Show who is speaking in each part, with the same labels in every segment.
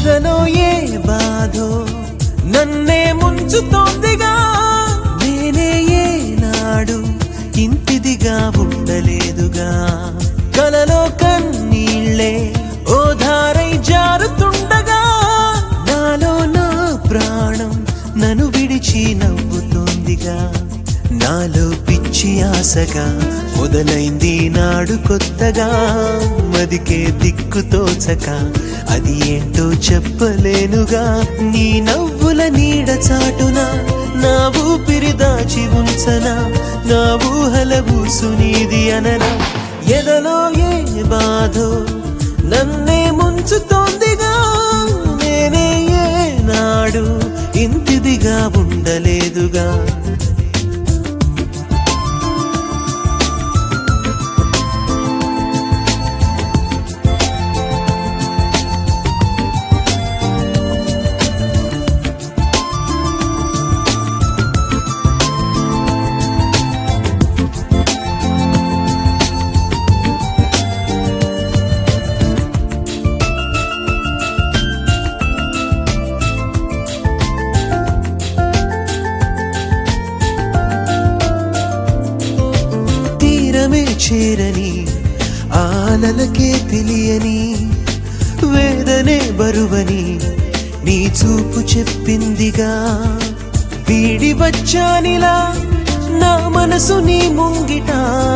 Speaker 1: ఎదలో ఏ బాధో నన్నే ముంచుతోందిగా నేనే ఏనాడు ఇంతిదిగా ఉండలేదుగా కలలో కన్నీళ్ళే ఓ ధారై జారుతుండగా నాలో నా ప్రాణం నన్ను విడిచి నవ్వుతోందిగా నాలో పిచ్చి ఆశగా మొదలైంది నాడు కొత్తగా మదికే దిక్కు తోచక అది ఏంటో చెప్పలేనుగా నీ నవ్వుల నీడ చాటున నా ఊపిరి దాచి ఉంచనా నా ఊహల ఊసు నీది అననా ఎదలో ఏ బాధో నన్నే ముంచుతోందిగా నేనే ఏనాడు ఇంతిదిగా ఉండలేదుగా తీరమే చేరని ఆలలకే తెలియని వేదనే బరువని నీ చూపు చెప్పిందిగా వీడి వచ్చానిలా నా మనసు నీ ముంగిట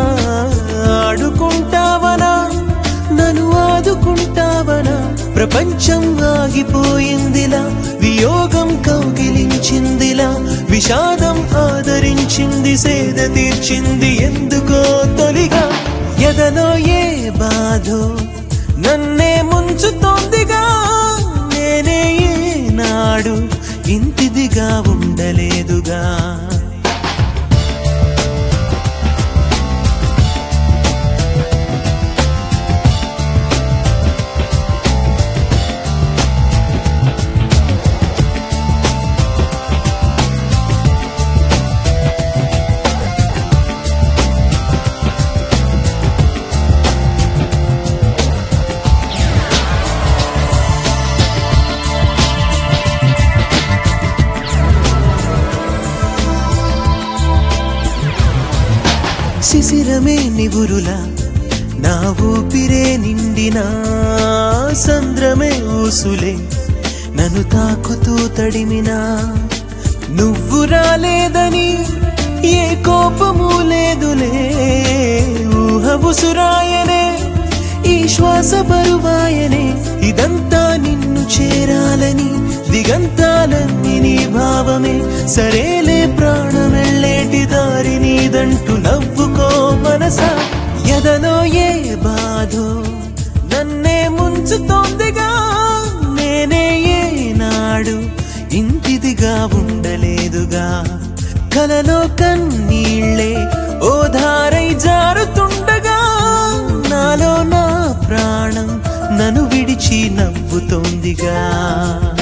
Speaker 1: ఆడుకుంటావనా నన్ను ఆదుకుంటావనా ప్రపంచం ఆగిపోయిందిలా వియోగం కౌగిలించిందిలా విషాదం ఆదరించింది సేద తీర్చింది ఎందుకో తొలిగా ఎదలో ఏ బాధో నన్నే ముంచుతోందిగా నేనే ఏనాడు ఇంతిదిగా ఉండలేదుగా శిశిరమే నివురులా నా ఊపిరే నిండినా సంద్రమే ఊసులే నన్ను తాకుతూ తడిమినా నువ్వు రాలేదని ఏ కోపము లేదులే ఊహ ఉసురాయనే ఈ శ్వాస బరువాయనే ఇదంతా నిన్ను చేరాలని దిగంతాలన్నీ నీ భావమే సరేలే ప్రాణమెళ్ళేటి దారి నీదంటూ నవ్వుకో మనసా ఎదలో ఏ బాధో నన్నే ముంచుతోందిగా నేనే ఏనాడు ఇంతిదిగా ఉండలేదుగా కలలో కన్నీళ్ళే ఓ ధారై జారుతుండగా నాలో నా ప్రాణం నన్ను విడిచి నవ్వుతోందిగా